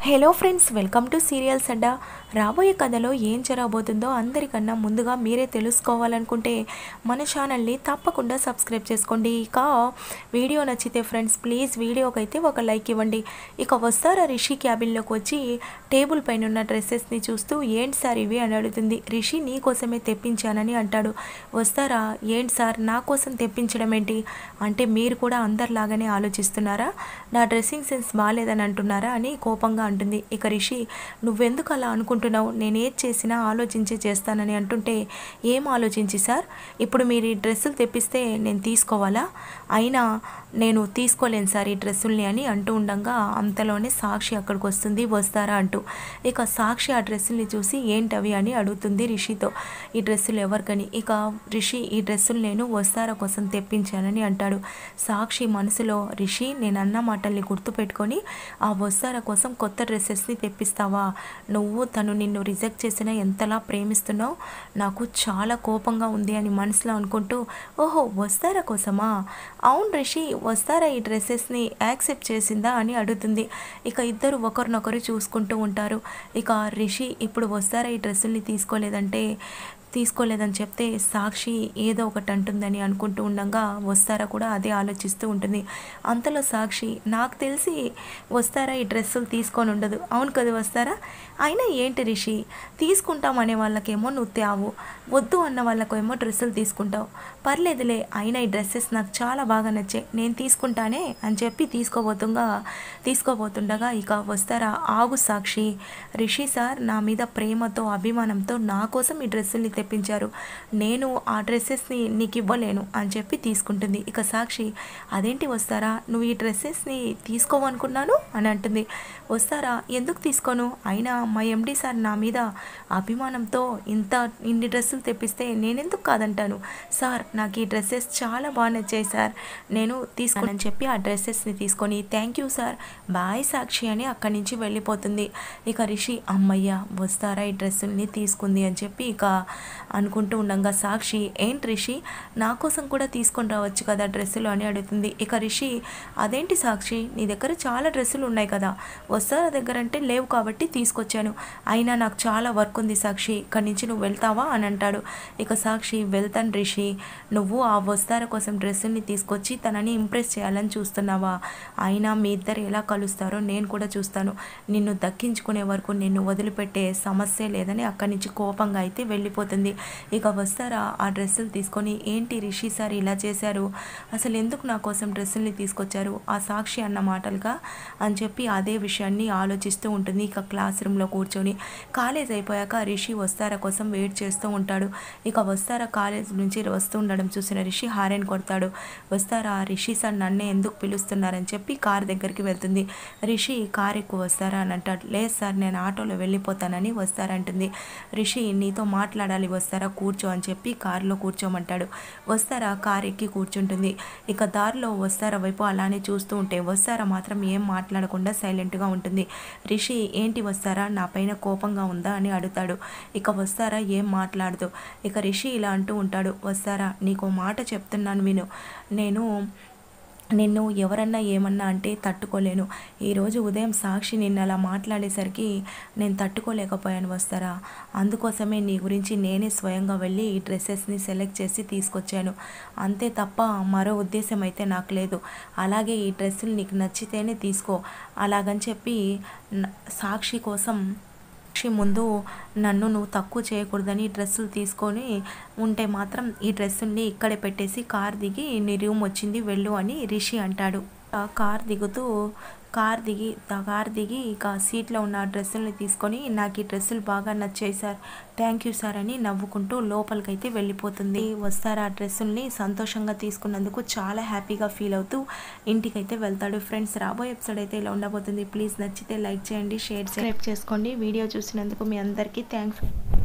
hello friends welcome to serials Adda రాబోయే కథలో ఏం జరగబోతుందో అందరికన్నా ముందుగా మీరే తెలుసుకోవాలనుకుంటే మన ఛానల్ని తప్పకుండా సబ్స్క్రైబ్ చేసుకోండి ఇక వీడియో నచ్చితే ఫ్రెండ్స్ ప్లీజ్ వీడియోకి అయితే ఒక లైక్ ఇవ్వండి ఇక వస్తారా రిషి క్యాబిన్లోకి వచ్చి టేబుల్ పైన ఉన్న డ్రెస్సెస్ని చూస్తూ ఏంటి సార్ ఇవి అని అడుగుతుంది రిషి నీ కోసమే తెప్పించానని అంటాడు వస్తారా ఏంటి సార్ నా కోసం తెప్పించడం ఏంటి అంటే మీరు కూడా అందరిలాగానే ఆలోచిస్తున్నారా నా డ్రెస్సింగ్ సెన్స్ బాగాలేదని అంటున్నారా అని కోపంగా అంటుంది ఇక రిషి నువ్వెందుకు అలా అనుకుంటున్నావు నేను ఏది చేసినా ఆలోచించే చేస్తానని అంటుంటే ఏం ఆలోచించి సార్ ఇప్పుడు మీరు ఈ డ్రెస్సులు తెప్పిస్తే నేను తీసుకోవాలా అయినా నేను తీసుకోలేను సార్ ఈ డ్రెస్సుల్ని అని అంటూ ఉండగా అంతలోనే సాక్షి అక్కడికి వస్తుంది వస్తారా అంటూ ఇక సాక్షి ఆ డ్రెస్సుల్ని చూసి ఏంటవి అని అడుగుతుంది రిషితో ఈ డ్రెస్సులు ఎవరికని ఇక రిషి ఈ డ్రెస్సులు నేను వస్తారా కోసం తెప్పించానని అంటాడు సాక్షి మనసులో రిషి నేను అన్న మాటల్ని గుర్తుపెట్టుకొని ఆ వస్తారా కోసం కొత్త డ్రెస్సెస్ని తెప్పిస్తావా నువ్వు తను నిన్ను రిజెక్ట్ చేసినా ఎంతలా ప్రేమిస్తున్నావు నాకు చాలా కోపంగా ఉంది అని మనసులో అనుకుంటూ ఓహో వస్తారా కోసమా అవును రిషి వస్తారా ఈ డ్రెస్సెస్ని యాక్సెప్ట్ చేసిందా అని అడుగుతుంది ఇక ఇద్దరు ఒకరినొకరు చూసుకుంటూ ఉంటారు ఇక రిషి ఇప్పుడు వస్తారా ఈ డ్రెస్సుల్ని తీసుకోలేదంటే తీసుకోలేదని చెప్తే సాక్షి ఏదో ఒకటి అంటుందని అనుకుంటూ ఉండగా వస్తారా కూడా అదే ఆలోచిస్తూ ఉంటుంది అంతలో సాక్షి నాకు తెలిసి వస్తారా ఈ డ్రెస్సులు తీసుకొని ఉండదు అవును కదా వస్తారా అయినా ఏంటి రిషి తీసుకుంటాం అనే వాళ్ళకేమో నువ్వు తేవు వద్దు అన్న వాళ్ళకేమో డ్రెస్సులు తీసుకుంటావు పర్లేదులే అయినా ఈ డ్రెస్సెస్ నాకు చాలా బాగా నచ్చాయి నేను తీసుకుంటానే అని చెప్పి తీసుకోబోతుండగా తీసుకోబోతుండగా ఇక వస్తారా ఆగు సాక్షి రిషి సార్ నా మీద ప్రేమతో అభిమానంతో నా కోసం ఈ డ్రెస్సుల్ని తెప్పించారు నేను ఆ డ్రెస్సెస్ని నీకు ఇవ్వలేను అని చెప్పి తీసుకుంటుంది ఇక సాక్షి అదేంటి వస్తారా నువ్వు ఈ డ్రెస్సెస్ని తీసుకోవనుకున్నాను అని అంటుంది వస్తారా ఎందుకు తీసుకోను అయినా మా ఎండి సార్ నా మీద అభిమానంతో ఇంత ఇన్ని డ్రెస్సులు తెప్పిస్తే నేనెందుకు కాదంటాను సార్ నాకు ఈ డ్రెస్సెస్ చాలా బాగా నచ్చాయి సార్ నేను తీసుకోనని చెప్పి ఆ డ్రెస్సెస్ని తీసుకొని thank you sir bye Sakshi అని అక్కడి నుంచి వెళ్ళిపోతుంది ఇక రిషి అమ్మయ్య వస్తారా ఈ డ్రెస్సుల్ని తీసుకుంది అని చెప్పి ఇక అనుకుంటూ ఉండగా సాక్షి ఏంటి రిషి నా కోసం కూడా తీసుకొని రావచ్చు కదా డ్రెస్సులు అని అడుగుతుంది ఇక రిషి అదేంటి సాక్షి నీ దగ్గర చాలా డ్రెస్సులు ఉన్నాయి కదా వస్తారా దగ్గర అంటే లేవు కాబట్టి తీసుకొచ్చాను అయినా నాకు చాలా వర్క్ ఉంది సాక్షి ఇక్కడి నుంచి నువ్వు వెళ్తావా అని అంటాడు ఇక సాక్షి వెళ్తాను రిషి నువ్వు ఆ వస్తారా కోసం డ్రెస్సుల్ని తీసుకొచ్చి తనని ఇంప్రెస్ చేయాలని చూస్తున్నావా అయినా మీ ఇద్దరు ఎలా కలుస్తారో నేను కూడా చూస్తాను నిన్ను దక్కించుకునే వరకు నిన్ను వదిలిపెట్టే సమస్య లేదని అక్కడి నుంచి కోపంగా అయితే వెళ్ళిపోతుంది ఇక వస్తారా ఆ డ్రెస్సులు తీసుకొని ఏంటి రిషి సార్ ఇలా చేశారు అసలు ఎందుకు నా కోసం డ్రెస్సుల్ని తీసుకొచ్చారు ఆ సాక్షి అన్న మాటలుగా అని చెప్పి అదే విషయాన్ని ఆలోచిస్తూ ఉంటుంది ఇక క్లాస్ రూమ్లో కూర్చొని కాలేజ్ అయిపోయాక రిషి వస్తారా కోసం వెయిట్ చేస్తూ ఉంటాడు ఇక వస్తారా కాలేజ్ నుంచి వస్తూ ఉండడం చూసిన రిషి హారెన్ కొడతాడు వస్తారా రిషి సార్ నన్నే ఎందుకు పిలుస్తున్నారని చెప్పి కార్ దగ్గరికి వెళ్తుంది రిషి కార్ ఎక్కువ వస్తారా అని అంటాడు లేదు సార్ నేను ఆటోలో వెళ్ళిపోతానని వస్తారంటుంది రిషి నీతో మాట్లాడాలి వస్తారా కూర్చో అని చెప్పి కారులో కూర్చోమంటాడు వస్తారా కార్ ఎక్కి కూర్చుంటుంది ఇక దారిలో వస్తారా వైపు అలానే చూస్తూ ఉంటే వస్తారా మాత్రం ఏం మాట్లాడకుండా సైలెంట్గా ఉంటుంది రిషి ఏంటి వస్తారా నా పైన కోపంగా ఉందా అని అడుగుతాడు ఇక వస్తారా ఏం మాట్లాడదు ఇక రిషి ఇలా అంటూ ఉంటాడు వస్తారా నీకు మాట చెప్తున్నాను విను నేను నిన్ను ఎవరన్నా ఏమన్నా అంటే తట్టుకోలేను ఈరోజు ఉదయం సాక్షి నిన్ను అలా మాట్లాడేసరికి నేను తట్టుకోలేకపోయాను వస్తారా అందుకోసమే నీ గురించి నేనే స్వయంగా వెళ్ళి ఈ డ్రెస్సెస్ని సెలెక్ట్ చేసి తీసుకొచ్చాను అంతే తప్ప మరో ఉద్దేశం అయితే నాకు లేదు అలాగే ఈ డ్రెస్సులు నీకు నచ్చితేనే తీసుకో అలాగని చెప్పి న- సాక్షి కోసం సాక్షి ముందు నన్ను నువ్వు తక్కువ చేయకూడదని డ్రెస్సులు తీసుకొని ఉంటే మాత్రం ఈ డ్రెస్సుల్ని ఇక్కడే పెట్టేసి కార్ దిగి నీ రూమ్ వచ్చింది వెళ్ళు అని రిషి అంటాడు ఆ కార్ దిగుతూ కార్ దిగి ద- కార్ దిగి ఇక సీట్లో ఉన్న ఆ డ్రెస్సుల్ని తీసుకొని నాకు ఈ డ్రెస్సులు బాగా నచ్చాయి సార్ థ్యాంక్ యూ సార్ అని నవ్వుకుంటూ లోపలికైతే వెళ్ళిపోతుంది వస్తారు ఆ డ్రెస్సుల్ని సంతోషంగా తీసుకున్నందుకు చాలా హ్యాపీగా ఫీల్ అవుతూ ఇంటికైతే వెళ్తాడు ఫ్రెండ్స్ రాబోయే ఎపిసోడ్ అయితే ఇలా ఉండబోతుంది ప్లీజ్ నచ్చితే లైక్ చేయండి షేర్ సబ్స్క్రైబ్ చేసుకోండి వీడియో చూసినందుకు మీ అందరికీ థ్యాంక్స్